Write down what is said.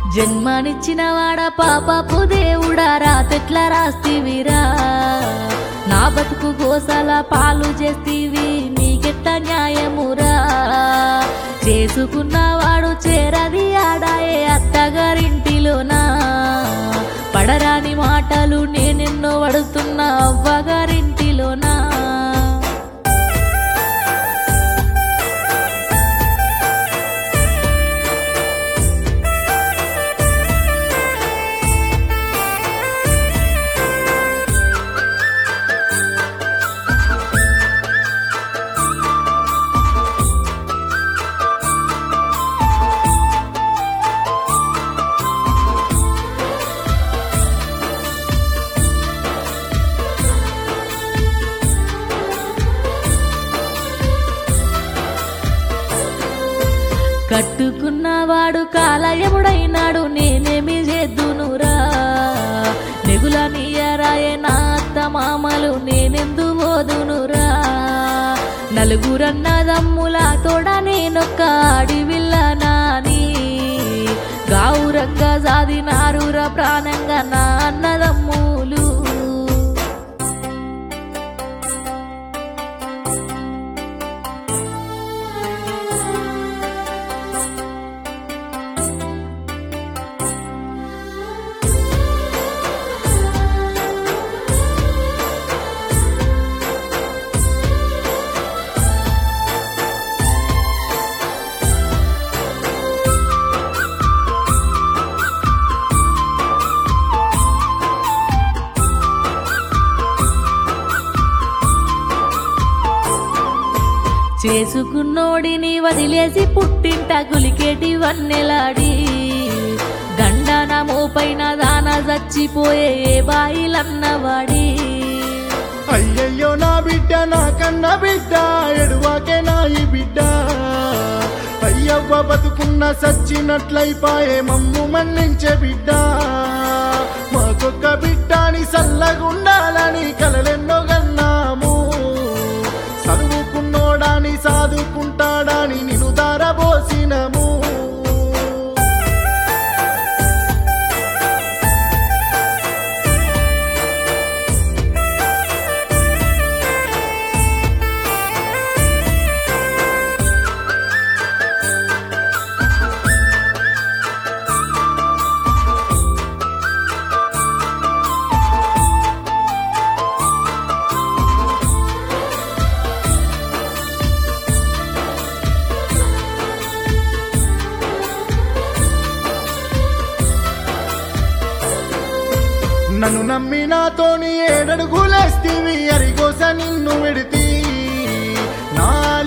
జన్మనిచ్చిన వాడ పాపపు దేవుడా రాతెట్ల రాస్తివిరా నా బతుకు గోసల పాలు చేస్తీవి నీకెట్ట న్యాయమురా చేసుకున్నవాడు చేరది ఆడాయే అత్తగారింటిలోనా పడరాని మాటలు నేనెన్నో పడుతున్నా అవ్వగారింటిలోనా కట్టుకున్నవాడు కాలయముడైనాడు నేనేమి చేద్దునురా నెగుల నీయరాయే నా అత్త మామలు నేనెందు పోదునురా నలుగురన్నదమ్ముల తోడ నేనొక్క అడివిల్ల నాని గావురంగా సాదినారురా ప్రాణంగా నా అన్నదమ్ములు చేసుకున్నోడిని వదిలేసి పుట్టింట గులికేటి వన్నెలాడి గండన మోపైన దాన చచ్చిపోయే బాయిలన్నవాడి అయ్యయ్యో నా బిడ్డ నా కన్న బిడ్డ ఎడువాకే నా ఈ బిడ్డ అయ్యవ్వ బతుకున్న సచ్చినట్లయిపాయే మమ్ము మన్నించే బిడ్డ మాకొక్క బిడ్డని సల్లగుండాలని కలలెన్నో గన్నాము చదువుకున్నోడాని సాదుకుంటాడాని నిన్ను దారబోసినము నన్ను నమ్మి నాతోని ఏడడుగులేస్తివి అరిగోస నిన్ను విడితి నా